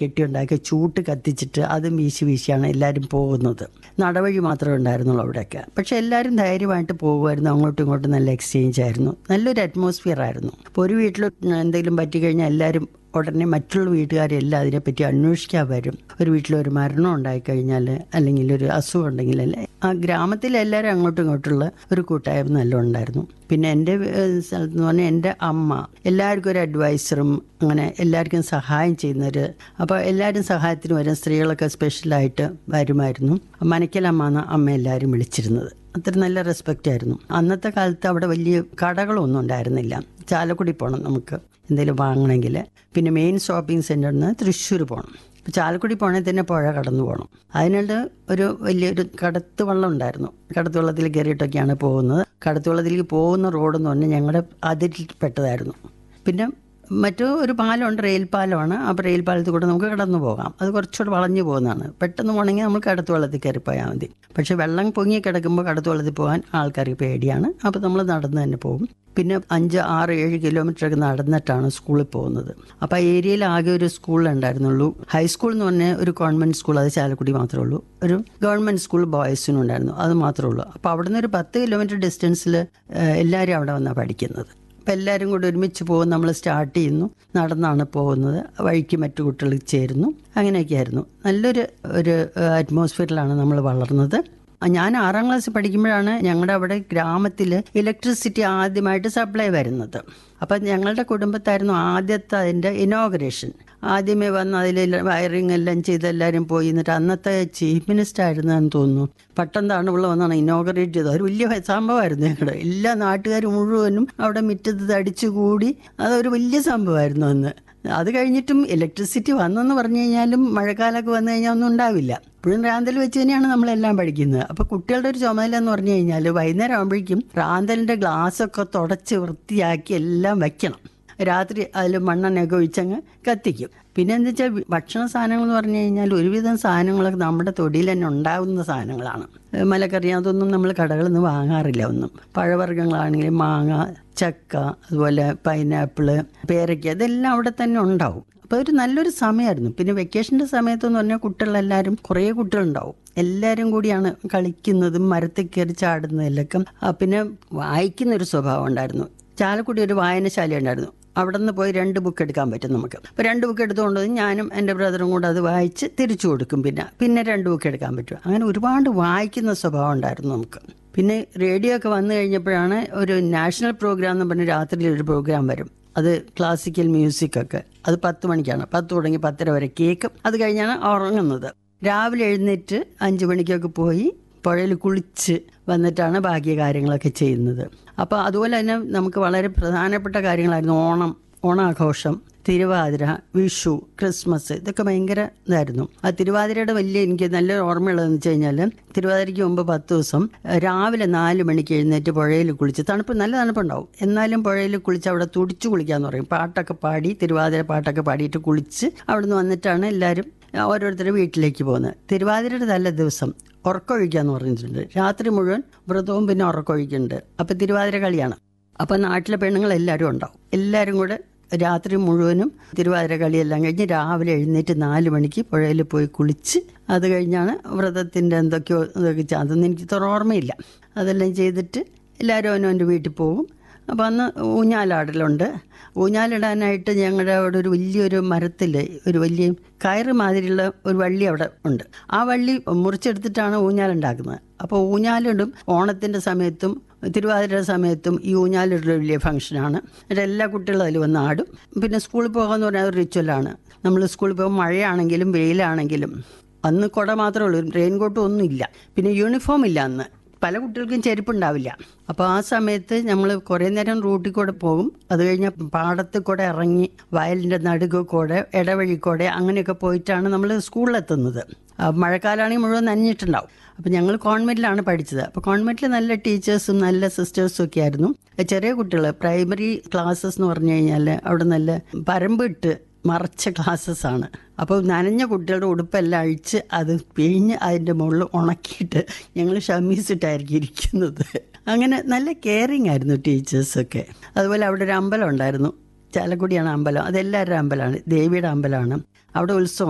കെട്ടിയുണ്ടാക്കി ചൂട്ട് കത്തിച്ചിട്ട് അതും വീശി വീശിയാണ് എല്ലാവരും പോകുന്നത് നടവഴി മാത്രമേ ഉണ്ടായിരുന്നുള്ളൂ അവിടെയൊക്കെ പക്ഷെ എല്ലാവരും ധൈര്യമായിട്ട് പോകുമായിരുന്നു അങ്ങോട്ടും ഇങ്ങോട്ടും നല്ല എക്സ്ചേഞ്ച് ആയിരുന്നു നല്ലൊരു അറ്റ്മോസ്ഫിയർ ആയിരുന്നു ഇപ്പോൾ ഒരു വീട്ടിൽ എന്തെങ്കിലും പറ്റിക്കഴിഞ്ഞാൽ എല്ലാവരും ഉടനെ മറ്റുള്ള വീട്ടുകാരെല്ലാം അതിനെപ്പറ്റി അന്വേഷിക്കാൻ വരും ഒരു വീട്ടിൽ ഒരു മരണം ഉണ്ടായിക്കഴിഞ്ഞാൽ അല്ലെങ്കിൽ ഒരു അസുഖം ഉണ്ടെങ്കിൽ അല്ലേ ആ ഗ്രാമത്തിൽ എല്ലാവരും അങ്ങോട്ടും ഇങ്ങോട്ടുള്ള ഒരു കൂട്ടായ്മ നല്ല ഉണ്ടായിരുന്നു പിന്നെ എൻ്റെ ഏഹ്, സ്ഥലത്ത് എന്ന് പറഞ്ഞാൽ എൻ്റെ അമ്മ എല്ലാവർക്കും ഒരു അഡ്വൈസറും അങ്ങനെ എല്ലാവർക്കും സഹായം ചെയ്യുന്നവർ അപ്പോൾ എല്ലാവരും സഹായത്തിന് വരും സ്ത്രീകളൊക്കെ സ്പെഷ്യലായിട്ട് വരുമായിരുന്നു മനക്കലമ്മ എന്ന് അമ്മ എല്ലാവരും വിളിച്ചിരുന്നത് അത്ര നല്ല റെസ്പെക്റ്റ് ആയിരുന്നു അന്നത്തെ കാലത്ത് അവിടെ വലിയ കടകളൊന്നും ഉണ്ടായിരുന്നില്ല ചാലക്കുടി പോകണം നമുക്ക് എന്തെങ്കിലും വാങ്ങണമെങ്കിൽ പിന്നെ മെയിൻ ഷോപ്പിംഗ് സെൻറ്ററിൽ നിന്ന് തൃശ്ശൂർ പോകണം ഇപ്പോൾ ചാലക്കുടി പോകണമെങ്കിൽ തന്നെ പുഴ കടന്നു പോകണം അതിനായിട്ട് ഒരു വലിയൊരു കടത്ത് വള്ളം ഉണ്ടായിരുന്നു കടത്ത് വള്ളത്തിൽ കയറിയിട്ടൊക്കെയാണ് പോകുന്നത് കടത്ത് വള്ളത്തിലേക്ക് പോകുന്ന റോഡെന്ന് പറഞ്ഞാൽ ഞങ്ങളുടെ അതിൽപ്പെട്ടതായിരുന്നു പിന്നെ മറ്റു ഒരു പാലമുണ്ട് റെയിൽ പാലമാണ് അപ്പോൾ റെയിൽ പാലത്തിൽ കൂടെ നമുക്ക് കടന്നു പോകാം അത് കുറച്ചുകൂടെ വളഞ്ഞു പോകുന്നതാണ് പെട്ടെന്ന് പോകണമെങ്കിൽ നമ്മൾ കടത്ത് വെള്ളത്തിൽ കയറി പോയാൽ മതി പക്ഷേ വെള്ളം പൊങ്ങി കിടക്കുമ്പോൾ കടത്ത് വെള്ളത്തിൽ പോകാൻ ആൾക്കാർക്ക് പേടിയാണ് അപ്പോൾ നമ്മൾ നടന്ന് തന്നെ പോകും പിന്നെ അഞ്ച് ആറ് ഏഴ് കിലോമീറ്റർ ഒക്കെ നടന്നിട്ടാണ് സ്കൂളിൽ പോകുന്നത് അപ്പോൾ ആ ഏരിയയിൽ ആകെ ഒരു സ്കൂൾ ഉണ്ടായിരുന്നുള്ളൂ ഹൈസ്കൂൾ എന്ന് പറഞ്ഞാൽ ഒരു ഗവൺമെൻറ് സ്കൂൾ അത് ചാലക്കുടി മാത്രമേ ഉള്ളൂ ഒരു ഗവൺമെൻറ് സ്കൂൾ ബോയ്സിനും ഉണ്ടായിരുന്നു അത് മാത്രമേ ഉള്ളൂ അപ്പോൾ അവിടുന്ന് ഒരു പത്ത് കിലോമീറ്റർ ഡിസ്റ്റൻസിൽ എല്ലാവരും അവിടെ വന്നാണ് പഠിക്കുന്നത് അപ്പം എല്ലാവരും കൂടി ഒരുമിച്ച് പോകും നമ്മൾ സ്റ്റാർട്ട് ചെയ്യുന്നു നടന്നാണ് പോകുന്നത് വഴിക്ക് മറ്റു കുട്ടികൾ ചേരുന്നു അങ്ങനെയൊക്കെയായിരുന്നു നല്ലൊരു ഒരു അറ്റ്മോസ്ഫിയറിലാണ് നമ്മൾ വളർന്നത് ഞാൻ ആറാം ക്ലാസ്സിൽ പഠിക്കുമ്പോഴാണ് ഞങ്ങളുടെ അവിടെ ഗ്രാമത്തിൽ ഇലക്ട്രിസിറ്റി ആദ്യമായിട്ട് സപ്ലൈ വരുന്നത് അപ്പം ഞങ്ങളുടെ കുടുംബത്തായിരുന്നു ആദ്യത്തെ അതിൻ്റെ ഇനോഗ്രേഷൻ ആദ്യമേ വന്ന് അതിൽ വയറിങ് എല്ലാം ചെയ്ത് എല്ലാവരും പോയി എന്നിട്ട് അന്നത്തെ ചീഫ് മിനിസ്റ്റർ ആയിരുന്നു എന്ന് തോന്നുന്നു പട്ടം താണുള്ള വന്നാണ് ഇനോഗ്രേറ്റ് ചെയ്തത് ഒരു വലിയ സംഭവമായിരുന്നു ഞങ്ങളുടെ എല്ലാ നാട്ടുകാരും മുഴുവനും അവിടെ മുറ്റത്ത് തടിച്ചു കൂടി അതൊരു വലിയ സംഭവമായിരുന്നു അന്ന് അത് കഴിഞ്ഞിട്ടും ഇലക്ട്രിസിറ്റി വന്നെന്ന് പറഞ്ഞു കഴിഞ്ഞാലും മഴക്കാലമൊക്കെ വന്നു കഴിഞ്ഞാൽ ഒന്നും ഉണ്ടാവില്ല ഇപ്പോഴും റാന്തൽ വെച്ച് തന്നെയാണ് നമ്മളെല്ലാം പഠിക്കുന്നത് അപ്പോൾ കുട്ടികളുടെ ഒരു ചുമതല എന്ന് പറഞ്ഞു കഴിഞ്ഞാൽ വൈകുന്നേരം ആകുമ്പോഴേക്കും റാന്തലിൻ്റെ ഗ്ലാസ്സൊക്കെ തുടച്ച് വൃത്തിയാക്കി എല്ലാം വെക്കണം രാത്രി അതിൽ മണ്ണെണ്ണയൊക്കെ ഒഴിച്ചങ്ങ് കത്തിക്കും പിന്നെ എന്താ വെച്ചാൽ ഭക്ഷണ സാധനങ്ങൾ എന്ന് പറഞ്ഞു കഴിഞ്ഞാൽ ഒരുവിധം സാധനങ്ങളൊക്കെ നമ്മുടെ തൊടിയിൽ തന്നെ ഉണ്ടാകുന്ന സാധനങ്ങളാണ് ഏഹ് മലക്കറി അതൊന്നും നമ്മൾ കടകളിൽ നിന്ന് വാങ്ങാറില്ല ഒന്നും പഴവർഗ്ഗങ്ങളാണെങ്കിലും മാങ്ങ ചക്ക അതുപോലെ പൈനാപ്പിള് പേരയ്ക്ക ഇതെല്ലാം അവിടെ തന്നെ ഉണ്ടാവും അപ്പോൾ ഒരു നല്ലൊരു സമയമായിരുന്നു പിന്നെ വെക്കേഷൻ്റെ സമയത്തെന്ന് പറഞ്ഞാൽ കുട്ടികളെല്ലാവരും കുറേ കുട്ടികളുണ്ടാവും എല്ലാവരും കൂടിയാണ് കളിക്കുന്നതും മരത്തിൽ കയറി ചാടുന്നതിലൊക്കെ ആ, പിന്നെ വായിക്കുന്നൊരു സ്വഭാവം ഉണ്ടായിരുന്നു ചാലക്കുടി ഒരു വായനശാല ഉണ്ടായിരുന്നു അവിടെ നിന്ന് പോയി രണ്ട് ബുക്ക് എടുക്കാൻ പറ്റും നമുക്ക് അപ്പോൾ രണ്ട് ബുക്ക് എടുത്തുകൊണ്ട് വന്ന് ഞാനും എൻ്റെ ബ്രദറും കൂടെ അത് വായിച്ച് തിരിച്ചു കൊടുക്കും പിന്നെ പിന്നെ രണ്ട് ബുക്ക് എടുക്കാൻ പറ്റും അങ്ങനെ ഒരുപാട് വായിക്കുന്ന സ്വഭാവം ഉണ്ടായിരുന്നു നമുക്ക് പിന്നെ റേഡിയോ ഒക്കെ വന്നു കഴിഞ്ഞപ്പോഴാണ് ഒരു നാഷണൽ പ്രോഗ്രാം എന്ന് പറഞ്ഞ് രാത്രിയിൽ ഒരു പ്രോഗ്രാം വരും അത് ക്ലാസിക്കൽ മ്യൂസിക് ഒക്കെ അത് പത്ത് മണിക്കാണ് പത്ത് തുടങ്ങി പത്തര വരെ കേൾക്കും അത് കഴിഞ്ഞാണ് ഉറങ്ങുന്നത് രാവിലെ എഴുന്നേറ്റ് അഞ്ച് മണിക്കൊക്കെ പോയി പുഴയിൽ കുളിച്ച് വന്നിട്ടാണ് ബാക്കി കാര്യങ്ങളൊക്കെ ചെയ്യുന്നത് അപ്പോൾ അതുപോലെ തന്നെ നമുക്ക് വളരെ പ്രധാനപ്പെട്ട കാര്യങ്ങളായിരുന്നു ഓണം ഓണാഘോഷം തിരുവാതിര വിഷു ക്രിസ്മസ് ഇതൊക്കെ ഭയങ്കര ഇതായിരുന്നു ആ തിരുവാതിരയുടെ വലിയ എനിക്ക് നല്ല ഓർമ്മയുള്ളതെന്ന് വെച്ച് കഴിഞ്ഞാൽ തിരുവാതിരയ്ക്ക് മുമ്പ് പത്ത് ദിവസം ഏഹ്, രാവിലെ നാല് മണിക്ക് എഴുന്നേറ്റ് പുഴയിൽ കുളിച്ച് തണുപ്പ് നല്ല തണുപ്പുണ്ടാവും എന്നാലും പുഴയിൽ കുളിച്ച് അവിടെ തുടിച്ചു കുളിക്കാന്ന് പറയും പാട്ടൊക്കെ പാടി തിരുവാതിര പാട്ടൊക്കെ പാടിയിട്ട് കുളിച്ച് അവിടെ നിന്ന് വന്നിട്ടാണ് എല്ലാവരും ഓരോരുത്തരുടെ വീട്ടിലേക്ക് പോകുന്നത് തിരുവാതിരയുടെ നല്ല ദിവസം ഉറക്കമൊഴിക്കാന്ന് പറഞ്ഞിട്ടുണ്ട് രാത്രി മുഴുവൻ വ്രതവും പിന്നെ ഉറക്കമൊഴിക്കുന്നുണ്ട് അപ്പം തിരുവാതിര കളിയാണ് അപ്പം നാട്ടിലെ പെണ്ണുങ്ങൾ എല്ലാവരും ഉണ്ടാവും എല്ലാവരും കൂടെ രാത്രി മുഴുവനും തിരുവാതിര കളിയെല്ലാം കഴിഞ്ഞ് രാവിലെ എഴുന്നേറ്റ് നാല് മണിക്ക് പുഴയിൽ പോയി കുളിച്ച് അത് കഴിഞ്ഞാണ് വ്രതത്തിൻ്റെ എന്തൊക്കെയോ ഇതൊക്കെ ചെയ്യ- അതൊന്നും എനിക്ക് ഇത്ര ഓർമ്മയില്ല അതെല്ലാം ചെയ്തിട്ട് എല്ലാവരും അവനവൻ്റെ വീട്ടിൽ പോകും അപ്പോൾ അന്ന് ഊഞ്ഞാലാടലുണ്ട് ഊഞ്ഞാലിടാനായിട്ട് ഞങ്ങളുടെ അവിടെ ഒരു വലിയൊരു മരത്തിൽ ഒരു വലിയ കയറ് മാതിരിയുള്ള ഒരു വള്ളി അവിടെ ഉണ്ട് ആ വള്ളി മുറിച്ചെടുത്തിട്ടാണ് ഊഞ്ഞാലുണ്ടാക്കുന്നത് അപ്പോൾ ഊഞ്ഞാലിടും ഓണത്തിൻ്റെ സമയത്തും തിരുവാതിരയുടെ സമയത്തും ഈ ഊഞ്ഞാലിടൽ വലിയ ഫംഗ്ഷനാണ് എന്നിട്ട് എല്ലാ കുട്ടികളും അതിൽ വന്ന് ആടും പിന്നെ സ്കൂളിൽ പോകാമെന്ന് പറഞ്ഞാൽ ഒരു റിച്വലാണ് നമ്മൾ സ്കൂളിൽ പോകുമ്പോൾ മഴയാണെങ്കിലും വെയിലാണെങ്കിലും അന്ന് കുട മാത്രമേ ഉള്ളൂ റെയിൻ കോട്ടും ഒന്നും ഇല്ല പിന്നെ യൂണിഫോം ഇല്ല അന്ന് പല കുട്ടികൾക്കും ചെരുപ്പുണ്ടാവില്ല അപ്പോൾ ആ സമയത്ത് നമ്മൾ കുറേ നേരം റൂട്ടിൽ കൂടെ പോകും അത് കഴിഞ്ഞ് പാടത്ത് കൂടെ ഇറങ്ങി വയലിൻ്റെ നടുക്ക് കൂടെ ഇടവഴി കൂടെ അങ്ങനെയൊക്കെ പോയിട്ടാണ് നമ്മൾ സ്കൂളിലെത്തുന്നത് ആ, മഴക്കാലമാണെങ്കിൽ മുഴുവൻ നനഞ്ഞിട്ടുണ്ടാവും അപ്പോൾ ഞങ്ങൾ കോൺവെൻറ്റിലാണ് പഠിച്ചത് അപ്പോൾ കോൺവെൻറ്റിൽ നല്ല ടീച്ചേഴ്സും നല്ല സിസ്റ്റേഴ്സും ഒക്കെ ആയിരുന്നു ചെറിയ കുട്ടികൾ പ്രൈമറി ക്ലാസ്സസ് എന്ന് പറഞ്ഞു കഴിഞ്ഞാൽ അവിടെ നല്ല പരമ്പിട്ട് മറച്ച ക്ലാസ്സസ് ആണ് അപ്പോൾ നനഞ്ഞ കുട്ടികളുടെ ഉടുപ്പെല്ലാം അഴിച്ച് അത് പിഴിഞ്ഞ് അതിൻ്റെ മുകളിൽ ഉണക്കിയിട്ട് ഞങ്ങൾ ഷമീസിട്ടായിരിക്കും ഇരിക്കുന്നത് അങ്ങനെ നല്ല കെയറിങ് ആയിരുന്നു ടീച്ചേഴ്സൊക്കെ അതുപോലെ അവിടെ ഒരു അമ്പലം ഉണ്ടായിരുന്നു ചാലക്കുടിയാണ് അമ്പലം അതെല്ലാവരുടെ അമ്പലമാണ് ദേവിയുടെ അമ്പലമാണ് അവിടെ ഉത്സവം